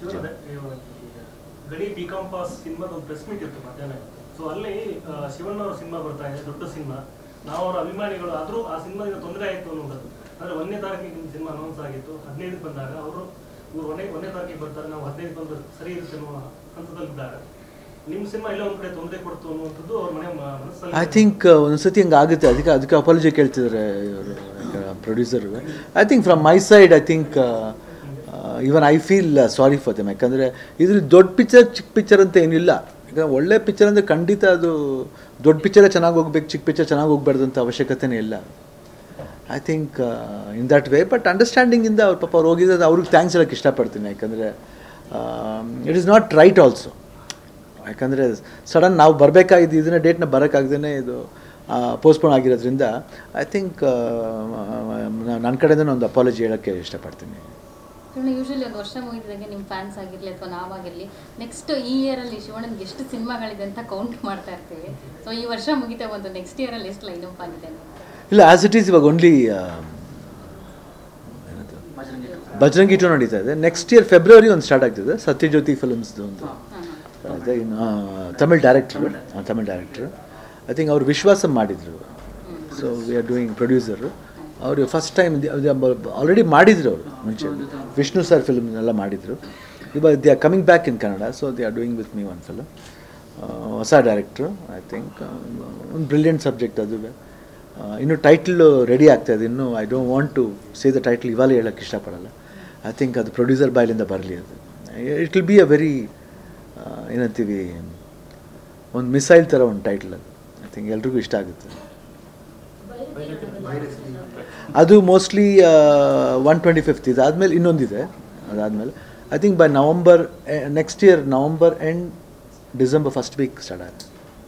ಇವಾಗ ಅದೇ, ಇವಾಗ ಗಡಿ ಬಿ ಕಾಮ್ ಪಾಸ್ ಸಿನಿಮಾದ ಒಂದು ಪ್ರೆಸ್ ಮೀಟ್ ಇತ್ತು ಮಧ್ಯಾಹ್ನ ಸೊ ಅಲ್ಲಿ ಆ, ಶಿವಣ್ಣ ಅವ್ರ ಸಿನಿಮಾ ಬರ್ತಾ ಇದೆ ದೊಡ್ಡ ಸಿನಿಮಾ ನಾವು ಅವರ ಅಭಿಮಾನಿಗಳು ಆದರೂ ಆ ಸಿನಿಮಾದಿಂದ ತೊಂದರೆ ಆಯಿತು ಅನ್ನೋದು ಅಂದ್ರೆ ಒಂದನೇ ತಾರೀಕಿಗೆ ನಿಮ್ಮ ಸಿನಿಮಾ ಅನೌನ್ಸ್ ಆಗಿತ್ತು ಹದಿನೈದಕ್ಕೆ ಬಂದಾಗ ಅವರು ಇವ್ರು ಒಂದೇ ಒಂದನೇ ತಾರೀಕಿಗೆ ಬರ್ತಾರೆ ನಾವು ಹದಿನೈದು ಬಂದ್ರೆ ಸರಿ ಇರುತ್ತೆ ಅನ್ನೋ ಹಂತದಲ್ಲಿದ್ದಾರೆ ನಿಮ್ಮ ಸಿನಿಮಾ ಎಲ್ಲ ಒಂದ್ ಕಡೆ ತೊಂದರೆ ಕೊಡ್ತು ಅನ್ನುವಂಥದ್ದು ಅವ್ರ ಮನೆ ಮ- ಮನಸ್ಸಲ್ಲಿ ಐ ಥಿಂಕ್ ಒಂದ್ಸತಿ ಹಂಗೆ ಆಗುತ್ತೆ ಅದಕ್ಕೆ ಅದಕ್ಕೆ ಅಪಾಲಜಿ ಕೇಳ್ತಿದ್ದಾರೆ ಇವರು producer I think from my side I think even I feel sorry for them ಯಾಕಂದರೆ ಇದ್ರ ದೊಡ್ಡ ಪಿಕ್ಚರ್ ಚಿಕ್ಕ ಪಿಕ್ಚರ್ ಅಂತ ಏನಿಲ್ಲ ಯಾಕಂದ್ರೆ ಒಳ್ಳೆ ಪಿಕ್ಚರ್ ಅಂದರೆ ಖಂಡಿತ ಅದು ದೊಡ್ಡ ಪಿಕ್ಚರೇ ಚೆನ್ನಾಗಿ ಹೋಗ್ಬೇಕು ಚಿಕ್ಕ ಪಿಕ್ಚರ್ ಚೆನ್ನಾಗಿ ಹೋಗ್ಬಾರ್ದು ಅಂತ ಅವಶ್ಯಕತೆನೇ ಇಲ್ಲ I think in that way but ಅಂಡರ್ಸ್ಟ್ಯಾಂಡಿಂಗಿಂದ ಅವ್ರ ಪಾಪ ಅವ್ರು ಹೋಗಿದ್ದು ಅವ್ರಿಗೆ ಥ್ಯಾಂಕ್ಸ್ ಹೇಳೋಕ್ಕೆ ಇಷ್ಟಪಡ್ತೀನಿ ಯಾಕಂದರೆ it is not right also ಯಾಕಂದರೆ ಸಡನ್ ನಾವು ಬರಬೇಕಾಗಿದ್ದು ಇದನ್ನ ಡೇಟ್ನ ಬರೋಕ್ಕಾಗ್ದೇ ಇದು ಪೋಸ್ಟ್ಪೋನ್ ಆಗಿರೋದ್ರಿಂದ ಐ ಥಿಂಕ್ ನನ್ನ ಕಡೆಯಿಂದ ಒಂದು ಅಪಾಲಜಿ ಹೇಳೋಕ್ಕೆ ಇಷ್ಟಪಡ್ತೀನಿ ಯೂಶಲಿ ಒಂದು ವರ್ಷ ಮುಗಿದಂಗೆ ನಿಮ್ಮ ಫ್ಯಾನ್ಸ್ ಆಗಿರಲಿ ಅಥವಾ ನಾವಾಗಿರಲಿ ನೆಕ್ಸ್ಟ್ ಈ ಇಯರಲ್ಲಿ ಶಿವಣ್ಣನಿಗೆ ಎಷ್ಟು ಸಿನಿಮಾಗಳಿದೆ ಅಂತ ಕೌಂಟ್ ಮಾಡ್ತಾ ಇರ್ತೀವಿ ಸೊ ಈ ವರ್ಷ ಮುಗಿತಾ ಒಂದು ನೆಕ್ಸ್ಟ್ ಇಯರಲ್ಲಿ ಎಷ್ಟು ಲೈನ್ ಅಪ್ ಆಗಿದೆ ಅಂತ ಇಲ್ಲ ಆ್ಯಸ್ ಇಟ್ ಈಸ್ ಇವಾಗ ಓನ್ಲಿ ಬಜರಂಗಿ ಟು ನಡೀತಾ ಇದೆ ನೆಕ್ಸ್ಟ್ ಇಯರ್ ಫೆಬ್ರವರಿ ಒಂದು ಸ್ಟಾರ್ಟ್ ಆಗ್ತಿದೆ ಸತ್ಯಜ್ಯೋತಿ ಫಿಲ್ಮ್ಸ್ದು ಒಂದು ಅದೇ ಇನ್ನು Tamil director Tamil director I think ಅವ್ರು ವಿಶ್ವಾಸ ಮಾಡಿದರು so we are doing producer ಅವರು ಫಸ್ಟ್ ಟೈಮ್ ಆಲ್ರೆಡಿ ಮಾಡಿದ್ರು ಅವರು ಮುಂಚೆ ವಿಷ್ಣು ಸರ್ ಫಿಲ್ಮ್ನೆಲ್ಲ ಮಾಡಿದರು ಇವಾಗ they are coming back in Kannada so they are doing with me one film ಹೊಸ ಡೈರೆಕ್ಟ್ರು ಐ ಥಿಂಕ್ ಒಂದು ಬ್ರಿಲಿಯಂಟ್ ಸಬ್ಜೆಕ್ಟ್ ಅದುವೆ ಆ, ಇನ್ನು ಟೈಟ್ಲು ರೆಡಿ ಆಗ್ತಾ ಇದೆ ಇನ್ನು I don't want to say the title ಇವಾಗಲೇ ಹೇಳೋಕ್ಕೆ ಇಷ್ಟಪಡಲ್ಲ ಐ ಥಿಂಕ್ ಅದು ಪ್ರೊಡ್ಯೂಸರ್ ಬಾಯ್ಲಿಂದ ಬರಲಿ ಅದು it will be a very ಏನಂತೀವಿ ಒಂದು ಮಿಸೈಲ್ ಥರ ಒಂದು ಟೈಟ್ಲ್ ಅದು ಐ ಥಿಂಕ್ ಎಲ್ರಿಗೂ ಇಷ್ಟ ಆಗುತ್ತೆ ಅದು ಮೋಸ್ಟ್ಲಿ ಒನ್ ಟ್ವೆಂಟಿ ಫಿಫ್ತ್ ಇದೆ ಆದಮೇಲೆ ಇನ್ನೊಂದಿದೆ ಅದಾದಮೇಲೆ I think by November next year November end December first week start ಆಗುತ್ತೆ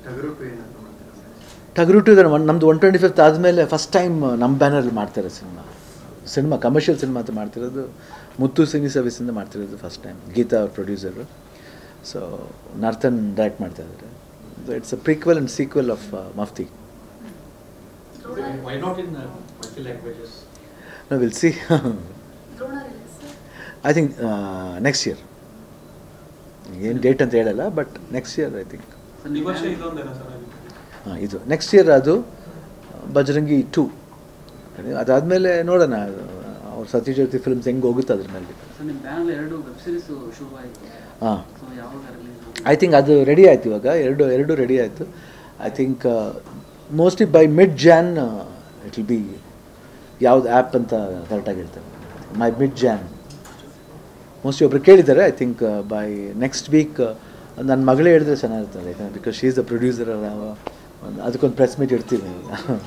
ಟಗರುಟು ಇದೆ ಒನ್ ನಮ್ಮದು ಒನ್ ಟ್ವೆಂಟಿ ಫಿಫ್ತ್ ಆದಮೇಲೆ ಫಸ್ಟ್ ಟೈಮ್ ನಮ್ಮ ಬ್ಯಾನರಲ್ಲಿ ಮಾಡ್ತಾರೆ ಸಿನಿಮಾ ಸಿನಿಮಾ ಕಮರ್ಷಿಯಲ್ ಸಿನಿಮಾ ಅಂತ ಮಾಡ್ತಿರೋದು ಮುತ್ತು ಸಿನಿ ಸರ್ವಿಸಿಂದ ಮಾಡ್ತಿರೋದು ಫಸ್ಟ್ ಟೈಮ್ ಗೀತಾ ಅವ್ರ ಪ್ರೊಡ್ಯೂಸರು ಸೊ ನರ್ತನ್ ಡೈರೆಕ್ಟ್ ಮಾಡ್ತಾ ಇದ್ದಾರೆ it's a prequel and sequel of Mufti Why not in uh, multi languages? No will see I think next year ಏನು ಡೇಟ್ ಅಂತ ಹೇಳಲ್ಲ but next year I think ಈ ವರ್ಷ ಇದೊಂದೇನಾ sir ಅದಕ್ಕೆ? ಹಾಂ ಇದು ನೆಕ್ಸ್ಟ್ ಇಯರ್ ಅದು ಬಜರಂಗಿ ಟೂ ಅದಾದಮೇಲೆ ನೋಡೋಣ ಅವ್ರ ಸತ್ಯಜ್ಯೋತಿ ಫಿಲ್ಮ್ಸ್ ಹೆಂಗೆ ಹೋಗುತ್ತೆ ಅದ್ರ ಮೇಲೆ ಸರ್ ನಿಮ್ಮ ಬ್ಯಾನಲ್ ಎರಡು ವೆಬ್ ಸೀರೀಸ್ ಶುರು ಆಯಿತು ಹಾಂ ಸೊ ಯಾವಾಗ ರಿಲೀಸ್ ಐ ಥಿಂಕ್ ಅದು ರೆಡಿ ಆಯ್ತು ಇವಾಗ ಎರಡು ಎರಡು ರೆಡಿ ಆಯಿತು I think mostly by mid Jan it will be ಯಾವ್ದು ಆ್ಯಪ್ ಅಂತ ಕರೆಕ್ಟಾಗಿ ಹೇಳ್ತಾರೆ ಮೈ ಮಿಡ್ ಜಾನ್ ಮೋಸ್ಟ್ಲಿ ಒಬ್ರು ಕೇಳಿದ್ದಾರೆ I think by next week ನನ್ನ ಮಗಳೇ ಹೇಳಿದ್ರೆ ಚೆನ್ನಾಗಿರ್ತದೆ ಯಾಕಂದರೆ because she is the producer ಅದಕ್ಕೊಂದು ಪ್ರೆಸ್ ಮೀಟ್ ಇಡ್ತೀವಿ